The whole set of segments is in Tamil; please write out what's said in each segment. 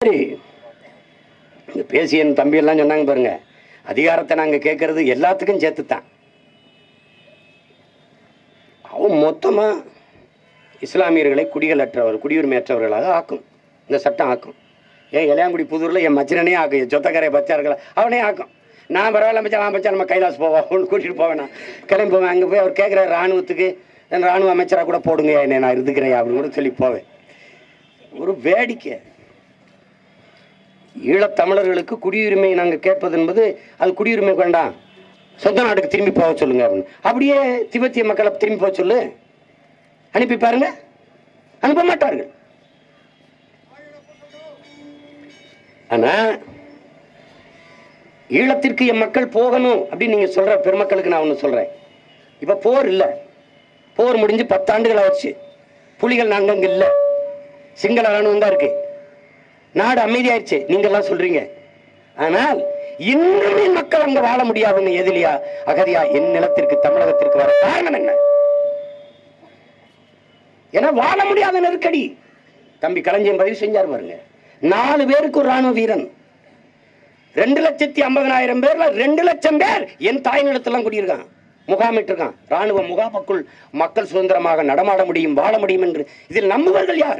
சரி இந்த பேசி என் தம்பி எல்லாம் சொன்னாங்க பாருங்க அதிகாரத்தை நாங்க கேட்கறது எல்லாத்துக்கும் சேர்த்து தான் அவன் மொத்தமா இஸ்லாமியர்களை குடிகளற்றவர் குடியுரிமையற்றவர்களாக ஆக்கும் இந்த சட்டம் ஆக்கும் ஏன் இளையாங்குடி புதூரில் என் மச்சினனே ஆக்கும் என் சொத்தக்காரைய பச்சார்களா அவனே ஆக்கும் நான் பரவாயில்ல மச்சான் நான் மச்சான் நம்ம கைலாஸ் போவோம் அவனு கூட்டிகிட்டு போவேன் நான் கிளம்பி போவேன் அங்கே போய் அவர் கேட்குற ராணுவத்துக்கு நான் ராணுவ அமைச்சராக கூட போடுங்க என்னை நான் இருந்துக்கிறேன் அப்படின்னு கூட சொல்லி போவேன் ஒரு வேடிக்கை ஈழத்தமிழர்களுக்கு குடியுரிமை நாங்கள் கேட்பது என்பது அது குடியுரிமை வேண்டாம் சொந்த நாட்டுக்கு திரும்பி போக சொல்லுங்க அப்படின்னு அப்படியே திபெத்திய மக்களை திரும்பி போக சொல்லு அனுப்பி பாருங்க அனுப்ப மாட்டார்கள் ஆனா ஈழத்திற்கு என் மக்கள் போகணும் அப்படின்னு நீங்க சொல்ற பெருமக்களுக்கு நான் ஒன்று சொல்றேன் இப்ப போர் இல்லை போர் முடிஞ்சு பத்தாண்டுகள் ஆச்சு புலிகள் நாங்க அங்க இல்லை சிங்கள ராணுவம் தான் இருக்கு நாடு அமைதியாயிருச்சு நீங்க எல்லாம் சொல்றீங்க ஆனால் இன்னுமே மக்கள் அங்க வாழ முடியாதுன்னு எதிலியா அகதியா என் நிலத்திற்கு தமிழகத்திற்கு வர காரணம் என்ன ஏன்னா வாழ முடியாத நெருக்கடி தம்பி களஞ்சியம் பதிவு செஞ்சார் பாருங்க நாலு பேருக்கு ஒரு ராணுவ வீரன் ரெண்டு லட்சத்தி ஐம்பதனாயிரம் பேர்ல ரெண்டு லட்சம் பேர் என் தாய் நிலத்தெல்லாம் குடியிருக்கான் முகாமிட்டு இருக்கான் ராணுவ முகாமுக்குள் மக்கள் சுதந்திரமாக நடமாட முடியும் வாழ முடியும் என்று இதில் நம்புவர்கள் யார்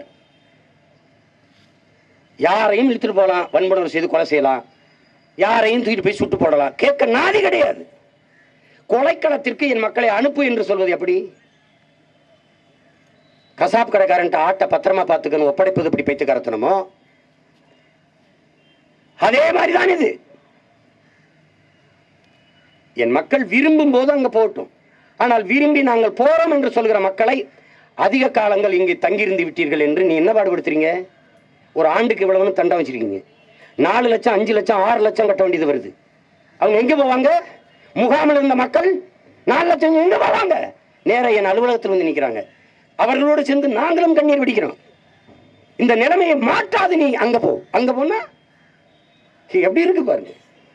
யாரையும் இழுத்துட்டு போகலாம் வன்முறை செய்து கொலை செய்யலாம் யாரையும் தூக்கிட்டு போய் சுட்டு போடலாம் கேட்க நாதி கிடையாது கொலைக்களத்திற்கு என் மக்களை அனுப்பு என்று சொல்வது எப்படி கசாப் கடைக்காரன்ட்ட ஆட்டை பத்திரமா பார்த்துக்கணும் ஒப்படைப்பது இப்படி பைத்து கரத்தணுமோ அதே மாதிரிதான் இது என் மக்கள் விரும்பும் போது அங்க போகட்டும் ஆனால் விரும்பி நாங்கள் போறோம் என்று சொல்கிற மக்களை அதிக காலங்கள் இங்கு தங்கியிருந்து விட்டீர்கள் என்று நீ என்ன பாடுபடுத்துறீங்க ஒரு ஆண்டுக்கு இவ்வளவுன்னு தண்டம் வச்சிருக்கீங்க நாலு லட்சம் அஞ்சு லட்சம் ஆறு லட்சம் கட்ட வேண்டியது வருது அவங்க எங்க போவாங்க முகாமில் இருந்த மக்கள் நாலு லட்சம் எங்க போவாங்க நேரா என் அலுவலகத்தில் வந்து நிற்கிறாங்க அவர்களோடு சேர்ந்து நாங்களும் கண்ணீர் வெடிக்கிறோம் இந்த நிலைமையை மாற்றாது நீ அங்க போ அங்க போனா எப்படி இருக்கு பாருங்க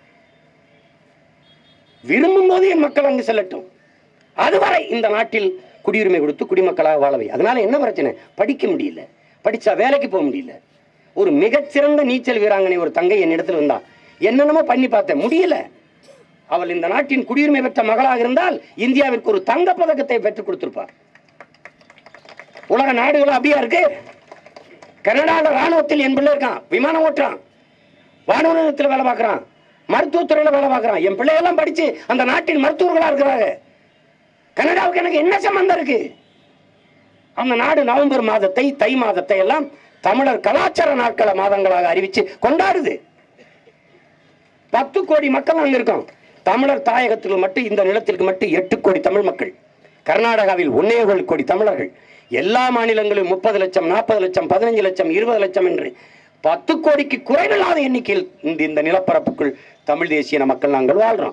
விரும்பும் போது என் மக்கள் அங்கு செல்லட்டும் அதுவரை இந்த நாட்டில் குடியுரிமை கொடுத்து குடிமக்களாக வாழவை அதனால என்ன பிரச்சனை படிக்க முடியல படிச்சா வேலைக்கு போக முடியல ஒரு மிகச்சிறந்த நீச்சல் வீராங்கனை ஒரு தங்கை என்னிடத்தில் வந்தா என்னென்னமோ பண்ணி பார்த்தேன் முடியல அவள் இந்த நாட்டின் குடியுரிமை பெற்ற மகளாக இருந்தால் இந்தியாவிற்கு ஒரு தங்க பதக்கத்தை பெற்றுக் கொடுத்திருப்பார் உலக நாடுகளும் அப்படியா இருக்கு கனடாவில் ராணுவத்தில் என் பிள்ளை இருக்கான் விமானம் ஓட்டுறான் வானூர் நிலையத்தில் வேலை பார்க்குறான் மருத்துவத்துறையில் வேலை பார்க்குறான் என் பிள்ளையெல்லாம் படிச்சு அந்த நாட்டின் மருத்துவர்களாக இருக்கிறாங்க கனடாவுக்கு எனக்கு என்ன சம்பந்தம் இருக்கு அந்த நாடு நவம்பர் மாதத்தை தை மாதத்தை எல்லாம் தமிழர் கலாச்சார நாட்கள மாதங்களாக அறிவிச்சு கொண்டாடுது பத்து கோடி மக்கள் அங்க இருக்கோம் தமிழர் தாயகத்துக்கு மட்டும் இந்த நிலத்திற்கு மட்டும் எட்டு கோடி தமிழ் மக்கள் கர்நாடகாவில் ஒன்னே ஒரு கோடி தமிழர்கள் எல்லா மாநிலங்களிலும் முப்பது லட்சம் நாற்பது லட்சம் பதினஞ்சு லட்சம் இருபது லட்சம் என்று பத்து கோடிக்கு குறைவில்லாத எண்ணிக்கையில் இந்த இந்த நிலப்பரப்புக்குள் தமிழ் தேசிய மக்கள் நாங்கள் வாழ்றோம்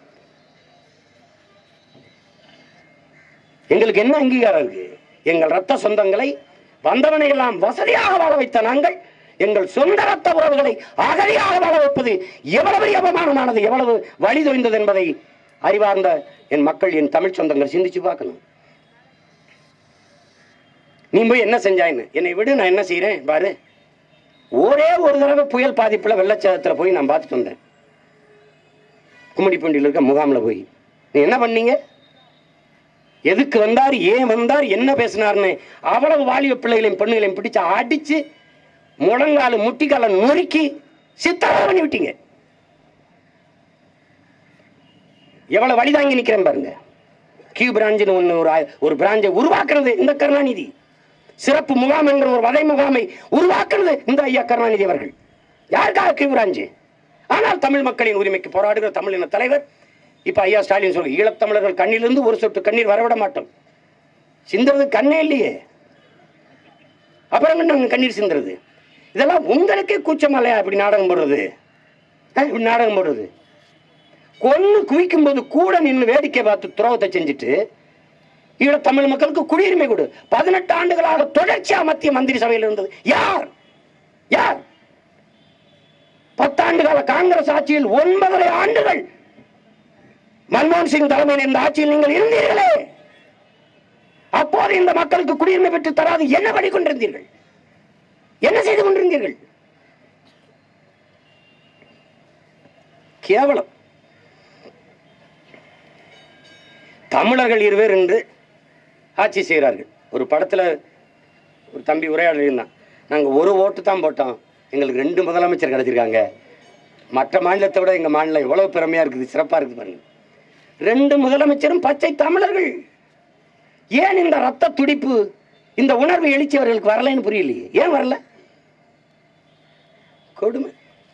எங்களுக்கு என்ன அங்கீகாரம் இருக்கு எங்கள் ரத்த சொந்தங்களை வந்தவனை எல்லாம் வசதியாக வாழ வைத்த நாங்கள் எங்கள் சொந்த ரத்த உறவுகளை அகதியாக வாழ வைப்பது எவ்வளவு பெரிய அவமானமானது எவ்வளவு வழி தொய்ந்தது என்பதை அறிவார்ந்த என் மக்கள் என் தமிழ் சொந்தங்கள் சிந்திச்சு பார்க்கணும் நீ போய் என்ன செஞ்சாயின்னு என்னை விடு நான் என்ன செய்றேன் பாரு ஒரே ஒரு தடவை புயல் பாதிப்புல வெள்ளச்சேதத்துல போய் நான் பார்த்துட்டு வந்தேன் கும்மிடிப்பூண்டியில் இருக்க முகாம்ல போய் நீ என்ன பண்ணீங்க எதுக்கு வந்தார் ஏன் வந்தார் என்ன பேசினார்னு அவ்வளவு வாலிப பிள்ளைகளையும் பெண்ணுகளையும் பிடிச்சு அடிச்சு முழங்கால முட்டிக்கால நொறுக்கி சித்தரவ பண்ணி விட்டீங்க எவ்வளவு வழி தாங்கி நிக்கிறேன் பாருங்க கியூ பிராஞ்சுன்னு ஒன்று ஒரு ஆ- ஒரு பிராஞ்சை உருவாக்குறது இந்த கருணாநிதி சிறப்பு முகாம் என்ற ஒரு வதை முகாமை உருவாக்குறது இந்த ஐயா கருணாநிதி அவர்கள் யாருக்காக கியூ பிராஞ்சு ஆனால் தமிழ் மக்களின் உரிமைக்கு போராடுகிற தமிழின தலைவர் இப்ப ஐயா ஸ்டாலின் சொல்ற ஈழத்தமிழர்கள் கண்ணிலிருந்து ஒரு சொட்டு கண்ணீர் வரவிட மாட்டோம் சிந்துறது கண்ணே இல்லையே அப்புறம் என்ன கண்ணீர் சிந்துறது இதெல்லாம் உங்களுக்கே கூச்சம் இல்லையா இப்படி நாடகம் போடுறது ஆ, இப்படி நாடகம் போடுறது கொன்னு குவிக்கும் போது கூட நின்று வேடிக்கை பார்த்து துரோகத்தை செஞ்சுட்டு ஈழத் தமிழ் மக்களுக்கு குடியுரிமை கொடு பதினெட்டு ஆண்டுகளாக தொடர்ச்சியா மத்திய மந்திரி சபையில் இருந்தது யார் யார் பத்தாண்டு கால காங்கிரஸ் ஆட்சியில் ஒன்பதரை ஆண்டுகள் மன்மோகன் சிங் தலைமையில் இந்த ஆட்சியில் நீங்கள் இருந்தீர்களே அப்போது இந்த மக்களுக்கு குடியுரிமை பெற்று தராது என்ன பண்ணி கொண்டிருந்தீர்கள் என்ன செய்து கொண்டிருந்தீர்கள் கேவலம் தமிழர்கள் இருவர் என்று ஆட்சி செய்கிறார்கள் ஒரு படத்தில் ஒரு தம்பி உரையாடல் இருந்தான் நாங்கள் ஒரு ஓட்டு தான் போட்டோம் எங்களுக்கு ரெண்டு முதலமைச்சர் கிடைச்சிருக்காங்க மற்ற மாநிலத்தை விட எங்கள் மாநிலம் எவ்வளவு பெருமையாக இருக்குது சிறப்பாக இருக்குது பாருங்க ரெண்டு முதலமைச்சரும் பச்சை தமிழர்கள் ஏன் இந்த ரத்த துடிப்பு இந்த உணர்வு எழுச்சி அவர்களுக்கு வரலைன்னு புரியலையே ஏன் வரல கொடுமை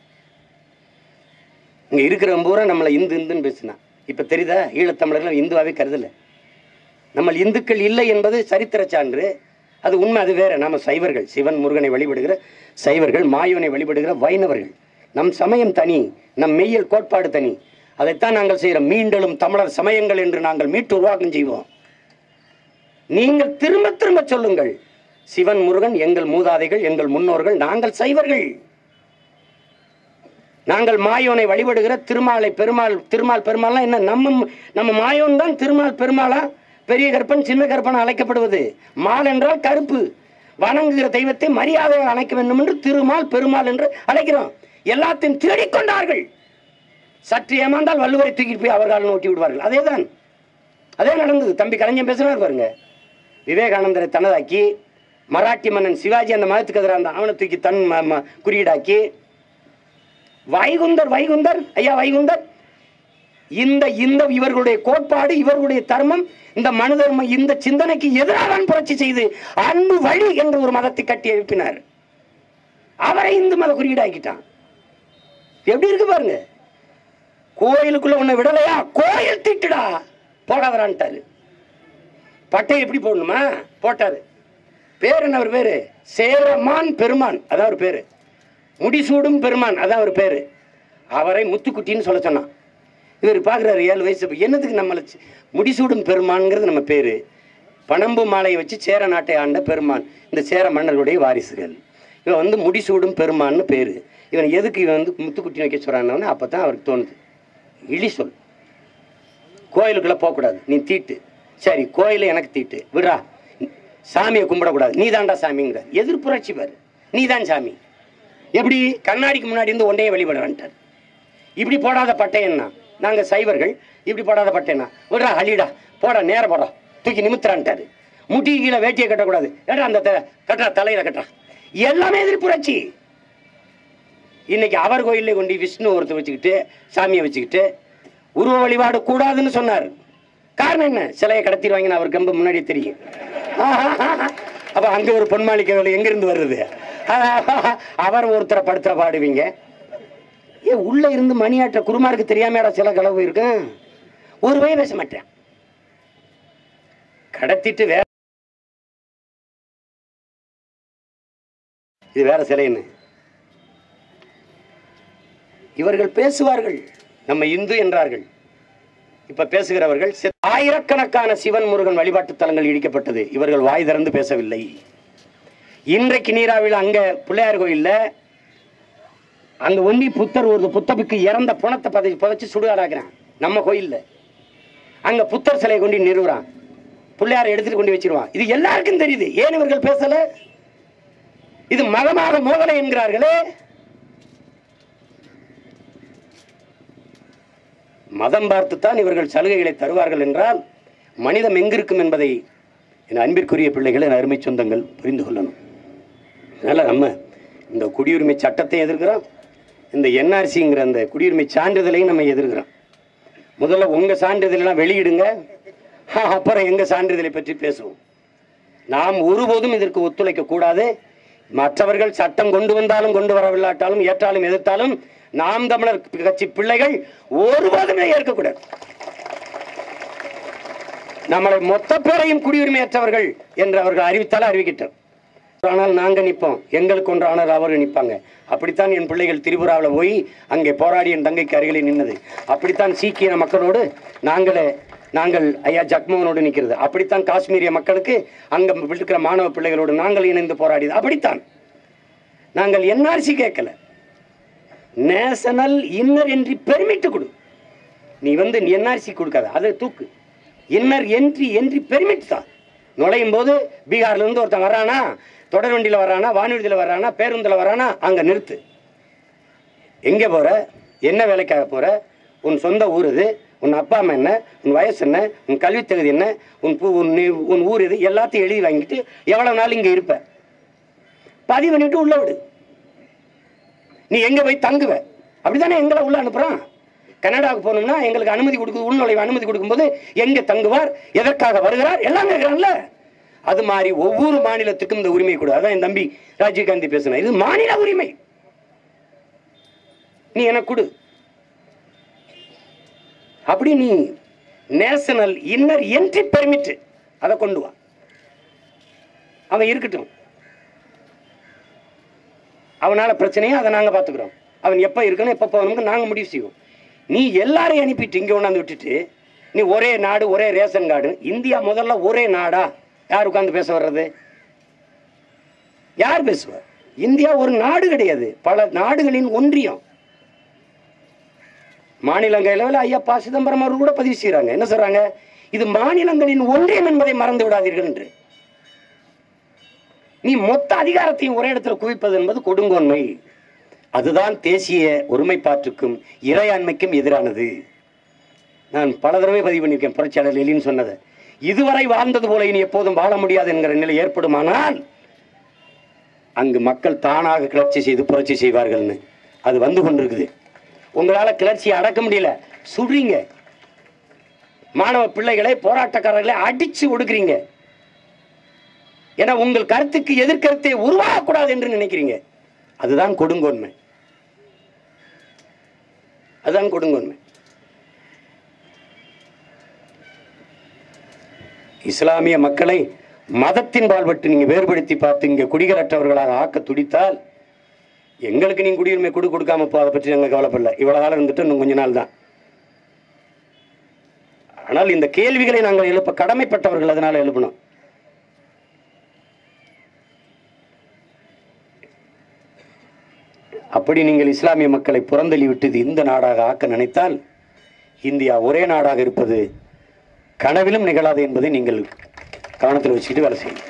இங்க இருக்கிறவன் பூரா நம்மளை இந்து இந்துன்னு பேசினா இப்ப தெரியுதா ஈழத்தமிழர்கள் இந்துவாவே கருதல நம்ம இந்துக்கள் இல்லை என்பது சரித்திர சான்று அது உண்மை அது வேற நாம சைவர்கள் சிவன் முருகனை வழிபடுகிற சைவர்கள் மாயோனை வழிபடுகிற வைணவர்கள் நம் சமயம் தனி நம் மெய்யல் கோட்பாடு தனி அதைத்தான் நாங்கள் செய்கிறோம் மீண்டலும் தமிழர் சமயங்கள் என்று நாங்கள் மீட்டு உருவாக்கம் செய்வோம் நீங்கள் திரும்ப திரும்ப சொல்லுங்கள் சிவன் முருகன் எங்கள் மூதாதைகள் எங்கள் முன்னோர்கள் நாங்கள் சைவர்கள் நாங்கள் மாயோனை வழிபடுகிற திருமாலை பெருமாள் திருமால் பெருமாள்லாம் என்ன நம்ம நம்ம மாயோன் தான் திருமால் பெருமாளா பெரிய கற்பன் சின்ன கற்பன் அழைக்கப்படுவது மால் என்றால் கருப்பு வணங்குகிற தெய்வத்தை மரியாதை அழைக்க வேண்டும் என்று திருமால் பெருமாள் என்று அழைக்கிறோம் எல்லாத்தையும் தேடிக்கொண்டார்கள் சற்று ஏமாந்தால் வள்ளுவரை தூக்கிட்டு போய் அவர்கள் நோட்டி விடுவார்கள் அதேதான் அதே நடந்தது தம்பி கலைஞன் பேசுனார் பாருங்க விவேகானந்தரை தனதாக்கி மராட்டி மன்னன் சிவாஜி அந்த மதத்துக்கு எதிராக இருந்தான் அவனை தூக்கி தன் ம- ம- குறியீடாக்கி வைகுந்தர் வைகுந்தர் ஐயா வைகுந்தர் இந்த இந்த இவர்களுடைய கோட்பாடு இவர்களுடைய தர்மம் இந்த மனு தர்மம் இந்த சிந்தனைக்கு எதிராக தான் புரட்சி செய்து அன்பு வழி என்ற ஒரு மதத்தை கட்டி எழுப்பினார் அவரை இந்து மத குறியீடாக்கிட்டான் எப்படி இருக்கு பாருங்க கோயிலுக்குள்ள உன்னை விடலையா கோயில் திட்டுடா போடாதரான்ட்டாரு பட்டை எப்படி போடணுமா போட்டாரு பேர் என்ன அவர் பேரு சேரமான் பெருமான் அதான் அவர் பேரு முடிசூடும் பெருமான் அதான் அவர் பேரு அவரை முத்துக்குட்டின்னு சொல்ல சொன்னான் இவர் பார்க்குறாரு ஏழு வயசு அப்ப என்னத்துக்கு நம்மளை சி- முடிசூடும் பெருமான்ங்கிறது நம்ம பேரு பனம்பு மாலையை வச்சு சேர நாட்டை ஆண்ட பெருமான் இந்த சேர மன்னர்களுடைய வாரிசுகள் இவன் வந்து முடிசூடும் பெருமான்னு பேரு இவன் எதுக்கு இவன் வந்து முத்துக்குட்டி வைக்க சொல்றான்னு அப்போ தான் அவருக்கு தோணுது இழி சொல் கோயிலுக்குள்ள போகக்கூடாது நீ தீட்டு சரி கோயில எனக்கு தீட்டு விடுறா சாமியை கும்பிடக்கூடாது நீ தான்டா சாமிங்கிற எதிர்ப்புரட்சி பாரு நீ தான் சாமி எப்படி கண்ணாடிக்கு முன்னாடி இருந்து ஒன்றையே வழிபடுறான்ட்டார் இப்படி போடாத பட்டையன்னா நாங்க சைவர்கள் இப்படி போடாத பட்டையன்னா விடுறா அழிடா போடா நேர போடா தூக்கி நிமித்துறான்ட்டாரு முட்டி கீழே வேட்டியை கட்டக்கூடாது ஏடா அந்த த- கட்டுறா தலையில கட்டுறா எல்லாமே எதிர்ப்புரட்சி இன்னைக்கு அவர் கோயிலே கொண்டு விஷ்ணு ஒருத்தர் வச்சுக்கிட்டு சாமியை வச்சுக்கிட்டு உருவ வழிபாடு கூடாதுன்னு சொன்னார் காரணம் என்ன சிலையை கடத்திடுவாங்கன்னு அவர் கம்பு முன்னாடி தெரியும் அப்ப அங்க ஒரு பொன்மாளிக்கை எங்க இருந்து வருது அவர் ஒருத்தரை படுத்துற பாடுவீங்க ஏ உள்ள இருந்து மணியாற்ற குருமாருக்கு தெரியாமடா சில களவு இருக்கும் ஒரு வய பேச மாட்டேன் கடத்திட்டு வேற இது வேற சிலைன்னு இவர்கள் பேசுவார்கள் நம்ம இந்து என்றார்கள் இப்ப பேசுகிறவர்கள் செ- ஆயிரக்கணக்கான சிவன் முருகன் வழிபாட்டு தலங்கள் இடிக்கப்பட்டது இவர்கள் வாய் திறந்து பேசவில்லை இன்றைக்கு நீராவில் அங்க பிள்ளையார் கோயில்ல அங்க ஒண்டி புத்தர் ஒரு புத்தபிக்கு இறந்த புணத்தை பதை புதைச்சு சுடுகாடாக்குறான் நம்ம கோயில்ல அங்க புத்தர் சிலையை கொண்டு நிறுவுறான் பிள்ளையாரை எடுத்துட்டு கொண்டு வச்சிருவான் இது எல்லாருக்கும் தெரியுது ஏன் இவர்கள் பேசல இது மதமாக மோதலை என்கிறார்களே மதம் பார்த்துத்தான் இவர்கள் சலுகைகளை தருவார்கள் என்றால் மனிதம் எங்கிருக்கும் என்பதை என் அன்பிற்குரிய பிள்ளைகள் என் அருமை சொந்தங்கள் புரிந்து கொள்ளணும் அதனால் நம்ம இந்த குடியுரிமை சட்டத்தை எதிர்க்கிறோம் இந்த என்ஆர்சிங்கிற அந்த குடியுரிமை சான்றிதழையும் நம்ம எதிர்க்கிறோம் முதல்ல உங்கள் சான்றிதழெல்லாம் வெளியிடுங்க ஆ, அப்புறம் எங்கள் சான்றிதழை பற்றி பேசுவோம் நாம் ஒருபோதும் இதற்கு ஒத்துழைக்க கூடாது மற்றவர்கள் சட்டம் கொண்டு வந்தாலும் கொண்டு வரவில்லாட்டாலும் ஏற்றாலும் எதிர்த்தாலும் நாம் தமிழர் கட்சி பிள்ளைகள் ஒருபோதுமே ஏற்கக்கூடாது நம்மளை மொத்த பேரையும் குடியுரிமையற்றவர்கள் என்று அவர்கள் அறிவித்தாலும் அறிவிக்கிட்டோம் ஆனால் நாங்க நிற்போம் எங்களுக்கு ஒன்று ஆனால் அவர்கள் நிற்பாங்க அப்படித்தான் என் பிள்ளைகள் திரிபுராவில் போய் அங்கே போராடி என் தங்கைக்கு அருகிலே நின்னது அப்படித்தான் சீக்கிய மக்களோடு நாங்களே நாங்கள் ஐயா ஜக்மோகனோடு நிற்கிறது அப்படித்தான் காஷ்மீரிய மக்களுக்கு அங்கே இருக்கிற மாணவ பிள்ளைகளோடு நாங்கள் இணைந்து போராடியது அப்படித்தான் நாங்கள் என்ஆர்சி கேட்கல நேஷனல் இன்னர் என்ட்ரி பெர்மிட் கொடு நீ வந்து என்ஆர்சி கொடுக்காத அதை தூக்கு இன்னர் என்ட்ரி என்ட்ரி பெர்மிட் தான் நுழையும் போது பீகார்ல இருந்து ஒருத்தன் வர்றானா தொடர் வண்டியில் வர்றானா வானூர்தியில் வர்றானா பேருந்தில் வர்றானா அங்கே நிறுத்து எங்கே போற என்ன வேலைக்காக போற உன் சொந்த ஊர் இது உன் அப்பா அம்மா என்ன உன் வயசு என்ன உன் கல்வி தகுதி என்ன உன் பூ உன் நீ- உன் ஊர் இது எல்லாத்தையும் எழுதி வாங்கிட்டு எவ்வளவு நாள் இங்க இருப்ப பதிவு பண்ணிட்டு உள்ள விடு நீ எங்க போய் தங்குவ அப்படிதானே எங்களை உள்ள அனுப்புறான் கனடாவுக்கு போகணும்னா எங்களுக்கு அனுமதி கொடுக்குது உள்நுழைவு அனுமதி கொடுக்கும்போது எங்க தங்குவார் எதற்காக வருகிறார் எல்லாம் கேட்கிறான்ல அது மாதிரி ஒவ்வொரு மாநிலத்துக்கும் இந்த உரிமை கொடு அதான் என் தம்பி ராஜீவ்காந்தி பேசின இது மாநில உரிமை நீ எனக்கு கொடு அப்படி நீ நேஷனல் இன்னர் என்ட்ரி பெர்மிட் அதை கொண்டு வா அவன் இருக்கட்டும் அவனால பிரச்சனையை அதை நாங்க பாத்துக்கிறோம் அவன் எப்ப இருக்கணும் எப்ப போகணும்னு நாங்க முடிவு செய்வோம் நீ எல்லாரையும் அனுப்பிட்டு இங்க கொண்டாந்து விட்டுட்டு நீ ஒரே நாடு ஒரே ரேஷன் கார்டு இந்தியா முதல்ல ஒரே நாடா யார் உட்கார்ந்து பேச வர்றது யார் பேசுவார் இந்தியா ஒரு நாடு கிடையாது பல நாடுகளின் ஒன்றியம் மாநிலங்களவில் ஐயா ப சிதம்பரம் அவர்கள் கூட பதிவு செய்றாங்க என்ன சொல்றாங்க இது மாநிலங்களின் ஒன்றியம் என்பதை மறந்து விடாதீர்கள் என்று நீ மொத்த அதிகாரத்தையும் ஒரே இடத்துல குவிப்பது என்பது கொடுங்கோன்மை அதுதான் தேசிய ஒருமைப்பாட்டுக்கும் இறையாண்மைக்கும் எதிரானது நான் பல தடவை பதிவு பண்ணியிருக்கேன் புரட்சியாளர் லெலின் சொன்னதை இதுவரை வாழ்ந்தது போல இனி எப்போதும் வாழ முடியாது என்கிற நிலை ஏற்படுமானால் அங்கு மக்கள் தானாக கிளர்ச்சி செய்து புரட்சி செய்வார்கள்னு அது வந்து கொண்டிருக்குது உங்களால கிளர்ச்சியை அடக்க முடியல சுடுறீங்க மாணவ பிள்ளைகளை போராட்டக்காரர்களை அடிச்சு ஒடுக்குறீங்க ஏன்னா உங்கள் கருத்துக்கு எதிர்கருத்தை உருவாகக்கூடாது என்று நினைக்கிறீங்க அதுதான் கொடுங்கோன்மை அதுதான் கொடுங்கோன்மை இஸ்லாமிய மக்களை மதத்தின் பால்பட்டு நீங்க வேறுபடுத்தி பார்த்து இங்க குடிகளற்றவர்களாக ஆக்க துடித்தால் எங்களுக்கு நீங்க குடியுரிமை கொடு கொடுக்காம போ அதை பற்றி நாங்கள் கவலைப்படல இவ்வளவு காலம் இருந்துட்டு இன்னும் கொஞ்ச நாள் தான் ஆனால் இந்த கேள்விகளை நாங்கள் எழுப்ப கடமைப்பட்டவர்கள் அதனால எழுப்பணும் அப்படி நீங்கள் இஸ்லாமிய மக்களை புறந்தள்ளி விட்டது இந்த நாடாக ஆக்க நினைத்தால் இந்தியா ஒரே நாடாக இருப்பது கனவிலும் நிகழாது என்பதை நீங்கள் கவனத்தில் வச்சுக்கிட்டு வேலை செய்யணும்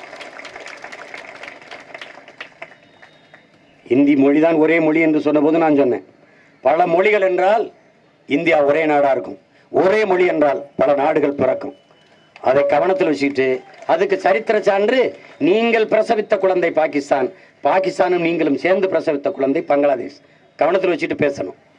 இந்தி மொழிதான் ஒரே மொழி என்று சொன்னபோது நான் சொன்னேன் பல மொழிகள் என்றால் இந்தியா ஒரே நாடா இருக்கும் ஒரே மொழி என்றால் பல நாடுகள் பிறக்கும் அதை கவனத்தில் வச்சுக்கிட்டு அதுக்கு சரித்திர சான்று நீங்கள் பிரசவித்த குழந்தை பாகிஸ்தான் பாகிஸ்தானும் நீங்களும் சேர்ந்து பிரசவித்த குழந்தை பங்களாதேஷ் கவனத்தில் வச்சுட்டு பேசணும்